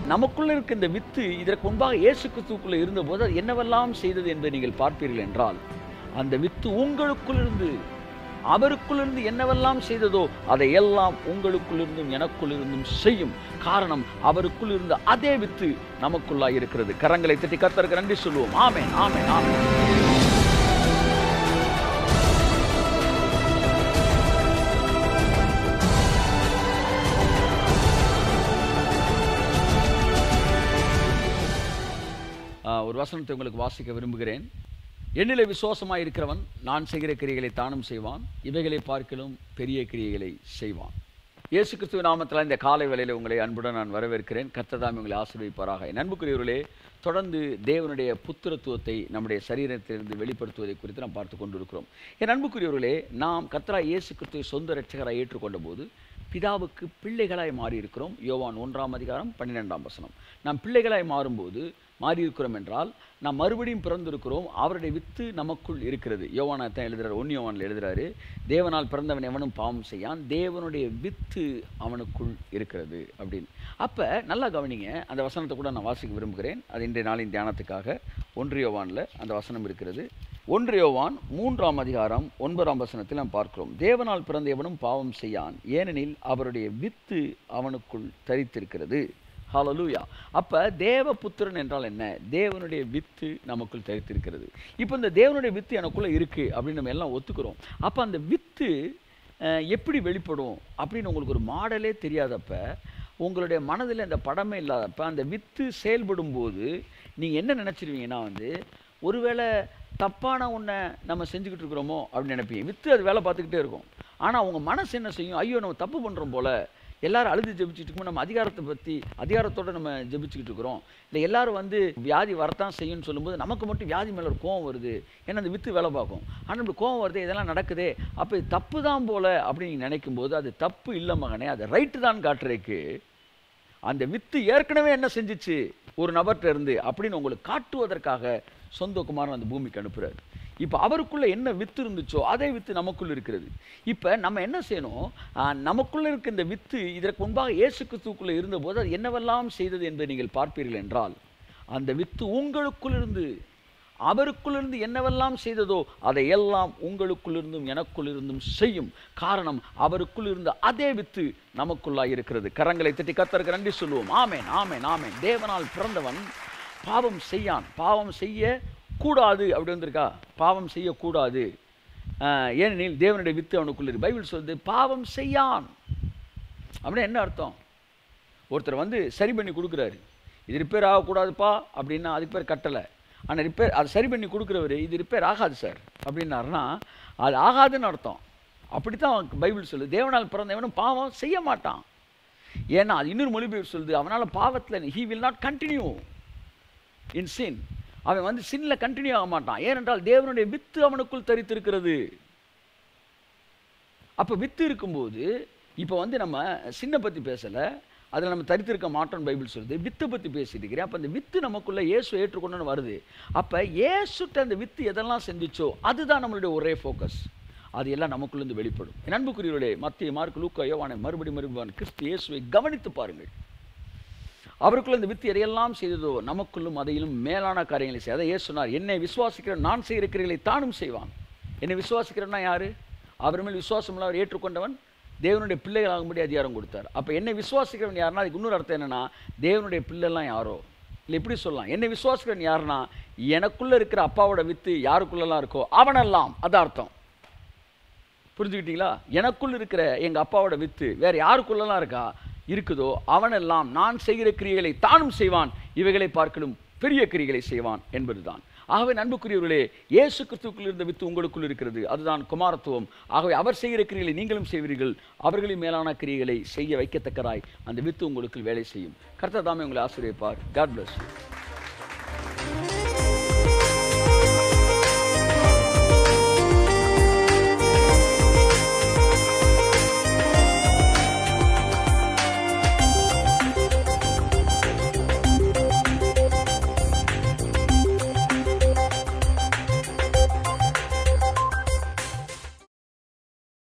நமக்குள்ள இருக்க இந்த வித்து இதற்கு முன்பாக இயேசு கிறிஸ்துக்குள்ள இருந்தபோது அது என்னவெல்லாம் செய்தது என்பதை நீங்கள் பார்ப்பீர்கள் என்றால் அந்த வித்து உங்களுக்குள்ளிருந்து அவருக்குள்ளிருந்து என்னவெல்லாம் செய்ததோ அதை எல்லாம் உங்களுக்குள்ளிருந்தும் எனக்குள்ளிருந்தும் செய்யும் காரணம் அவருக்குள் இருந்த அதே வித்து நமக்குள்ளாய் இருக்கிறது கரங்களை தட்டி கர்த்தருக்கு நன்றி சொல்லுவோம் ஆமென் ஆமென் ஆமென் ஆ, ஒரு வசனத்தை உங்களுக்கு வாசிக்க விரும்புகிறேன் என்னிலே விசுவாசமாய் இருக்கிறவன் நான் செய்கிற கிரியைகளை தானும் செய்வான் இவைகளை பார்க்கிலும் பெரிய கிரியைகளை செய்வான் இயேசு கிறிஸ்துவ நாமத்தில் இந்த காலை வேளையில் உங்களை அன்புடன் நான் வரவேற்கிறேன் கர்த்ததாம் உங்களை ஆசீர்வதிப்பாராக என் அன்புக்குரியவர்களே தொடர்ந்து தேவனுடைய புத்திரத்துவத்தை நம்முடைய சரீரத்திலிருந்து வெளிப்படுத்துவதை குறித்து நாம் பார்த்து கொண்டிருக்கிறோம் என் அன்புக்குரியவர்களே நாம் கர்த்தரா இயேசு கிறிஸ்துவை சொந்த ரட்சகராய் ஏற்றுக்கொண்ட போது பிதாவுக்கு பிள்ளைகளாய் மாறி இருக்கிறோம் யோவான் ஒன்றாம் அதிகாரம் பன்னிரெண்டாம் வசனம் நாம் பிள்ளைகளாய் மாறும்போது மாறி இருக்கிறோம் என்றால் நாம் மறுபடியும் பிறந்திருக்கிறோம் அவருடைய வித்து நமக்குள் இருக்கிறது யோவானா தான் எழுதுறாரு ஒன் யோவானில் எழுதுறாரு தேவனால் பிறந்தவன் எவனும் பாவம் செய்யான் தேவனுடைய வித்து அவனுக்குள் இருக்கிறது அப்படின்னு அப்போ நல்லா கவனிங்க அந்த வசனத்தை கூட நான் வாசிக்க விரும்புகிறேன் அது இன்றைய நாளின் தியானத்துக்காக ஒன்று யோவானில் அந்த வசனம் இருக்கிறது ஒன்று யோவான் மூன்றாம் அதிகாரம் ஒன்பதாம் வசனத்தில் நாம் பார்க்கிறோம் தேவனால் பிறந்த எவனும் பாவம் செய்யான் ஏனெனில் அவருடைய வித்து அவனுக்குள் தரித்திருக்கிறது ஹalleluya அப்ப தேவபுத்திரன் என்றால் என்ன தேவனுடைய வித்து நமக்குள் தரித்திருக்கிறது இப்போ இந்த தேவனுடைய வித்து எனக்குள்ள இருக்கு அப்படின்னு நம்ம எல்லாம் ஒத்துக்கிறோம் அப்ப அந்த வித்து அஹ், எப்படி வெளிப்படும் அப்படின்னு உங்களுக்கு ஒரு மாடலே தெரியாதப்ப உங்களுடைய மனதில் இந்த படமே இல்லாதப்ப அந்த வித்து செயல்படும் போது நீங்கள் என்ன நினச்சிருவீங்கன்னா வந்து ஒருவேளை தப்பான ஒன்றை நம்ம செஞ்சுக்கிட்டு இருக்கிறோமோ அப்படின்னு நினைப்பீங்க வித்து அது வேலை பார்த்துக்கிட்டே இருக்கும் ஆனால் உங்கள் மனசு என்ன செய்யும் ஐயோ நம்ம தப்பு பண்ணுறோம் போல எல்லாரும் அழுது ஜெபிச்சுட்டு இருக்கும்போது நம்ம அதிகாரத்தை பற்றி அதிகாரத்தோட நம்ம ஜெபிச்சுக்கிட்டு இருக்கிறோம் இல்லை எல்லாரும் வந்து வியாதி வரத்தான் செய்யும்னு சொல்லும்போது நமக்கு மட்டும் வியாதி மேலே ஒரு கோவம் வருது ஏன்னா அந்த வித்து வேலை பார்க்கும் ஆனால் இப்படி கோவம் வருது இதெல்லாம் நடக்குதே அப்போ இது தப்பு தான் போல அப்படின்னு நீங்க நினைக்கும் போது அது தப்பு இல்லை மகனே அது ரைட்டு தான் காட்டுறதுக்கு அந்த வித்து ஏற்கனவே என்ன செஞ்சுச்சு ஒரு நபர்கிட்ட இருந்து அப்படின்னு உங்களுக்கு காட்டுவதற்காக சொந்த குமாரன் அந்த பூமிக்கு அனுப்புறாரு இப்போ அவருக்குள்ள என்ன வித்து இருந்துச்சோ அதே வித்து நமக்குள்ள இருக்கிறது இப்போ நம்ம என்ன செய்யணும் ஆஹ், நமக்குள்ள இருக்க இந்த வித்து இதற்கு முன்பாக இயேசு கிறிஸ்துக்குள்ள இருந்தபோது அது என்னவெல்லாம் செய்தது என்பதை நீங்கள் பார்ப்பீர்கள் என்றால் அந்த வித்து உங்களுக்குள்ளிருந்து அவருக்குள்ளிருந்து என்னவெல்லாம் செய்ததோ அதை எல்லாம் உங்களுக்குள்ளிருந்தும் எனக்குள்ளிருந்தும் செய்யும் காரணம் அவருக்குள் இருந்த அதே வித்து நமக்குள்ளாய் இருக்கிறது கரங்களை தட்டி கத்தருக்கு நன்றி சொல்லுவோம் ஆமேன் ஆமேன் ஆமேன் தேவனால் பிறந்தவன் பாவம் செய்யான் பாவம் செய்ய கூடாது அப்படி வந்திருக்கா பாவம் செய்யக்கூடாது ஆஹ், ஏனெனில் தேவனுடைய வித்து அவனுக்குள்ள இருக்கு பைபிள் சொல்லுது பாவம் செய்யான் அப்படின்னா என்ன அர்த்தம் ஒருத்தர் வந்து சரி பண்ணி கொடுக்குறாரு இது ரிப்பேர் ஆகக்கூடாதுப்பா அப்படின்னா அதுக்கு பேர் கட்டலை ஆனால் ரிப்பேர் அது சரி பண்ணி கொடுக்குறவர் இது ரிப்பேர் ஆகாது சார் அப்படின்னாருன்னா அது ஆகாதுன்னு அர்த்தம் அப்படி தான் பைபிள் சொல்லுது தேவனால் பிறந்தவனும் பாவம் செய்ய மாட்டான் ஏன்னா அது இன்னொரு மொழிபெயர்ப்பு சொல்லுது அவனால் பாவத்தில் he will not continue in sin அவன் வந்து சின்னில் கண்டினியூ ஆக மாட்டான் ஏனென்றால் தேவனுடைய வித்து அவனுக்குள் தரித்திருக்கிறது அப்போ வித்து இருக்கும்போது இப்போ வந்து நம்ம சின்ன பற்றி பேசலை அதில் நம்ம தரித்திருக்க மாட்டோம்னு பைபிள் சொல்லுது வித்தை பற்றி பேசிட்டு இருக்கிறேன் அப்போ அந்த வித்து நமக்குள்ளே இயேசு ஏற்றுக்கொண்டுன்னு வருது அப்போ இயேசுட்ட அந்த வித்து எதெல்லாம் செஞ்சுச்சோ அதுதான் நம்மளுடைய ஒரே ஃபோக்கஸ் அது எல்லாம் நமக்குள்ளேருந்து வெளிப்படும் என் அன்புக்குரியவர்களே மத்திய மார்க் லூக்கா யோவானை மறுபடி மறுபடியும் கிறிஸ்து இயேசுவை கவனித்து பாருங்கள் அவருக்குள்ள இந்த வித்து எதையெல்லாம் செய்ததோ நமக்குள்ளும் அதையிலும் மேலான காரியங்களை செய்ய அதை ஏசு சொன்னார் என்னை விசுவாசிக்கிற நான் செய்கிற கிரியைகளை தானும் செய்வான் என்னை விசுவாசிக்கிறன்னா யாரு அவர் மேல் விசுவாசம் அவர் ஏற்றுக்கொண்டவன் தேவனுடைய பிள்ளைகளாகும்படி அதிகாரம் கொடுத்தார் அப்போ என்னை விசுவாசிக்கிறவன் யாருன்னா அதுக்கு இன்னொரு அர்த்தம் என்னன்னா தேவனுடைய பிள்ளைலாம் யாரோ இல்லை இப்படி சொல்லலாம் என்னை விசுவாசிக்கிறவன் யாருன்னா எனக்குள்ள இருக்கிற அப்பாவோட வித்து யாருக்குள்ளெல்லாம் இருக்கோ அவனெல்லாம் அது அர்த்தம் புரிஞ்சுக்கிட்டீங்களா எனக்குள் இருக்கிற எங்க அப்பாவோட வித்து வேற யாருக்குள்ளலாம் இருக்கா இருக்குதோ அவனெல்லாம் நான் செய்கிற கிரியைகளை தானும் செய்வான் இவைகளை பார்க்கலும் பெரிய கிரியைகளை செய்வான் என்பதுதான் ஆகவே நண்புக்குரியவர்களே இயேசு கிறிஸ்துக்குள் இருந்த வித்து உங்களுக்குள் இருக்கிறது அதுதான் குமாரத்துவம் ஆகவே அவர் செய்கிற கிரியைகளை நீங்களும் செய்வீர்கள் அவர்களின் மேலான கிரியைகளை செய்ய வைக்கத்தக்கராய் அந்த வித்து உங்களுக்குள் வேலை செய்யும் கர்த்தர் தாமே உங்களை ஆசிரியப்பார் காட் bless you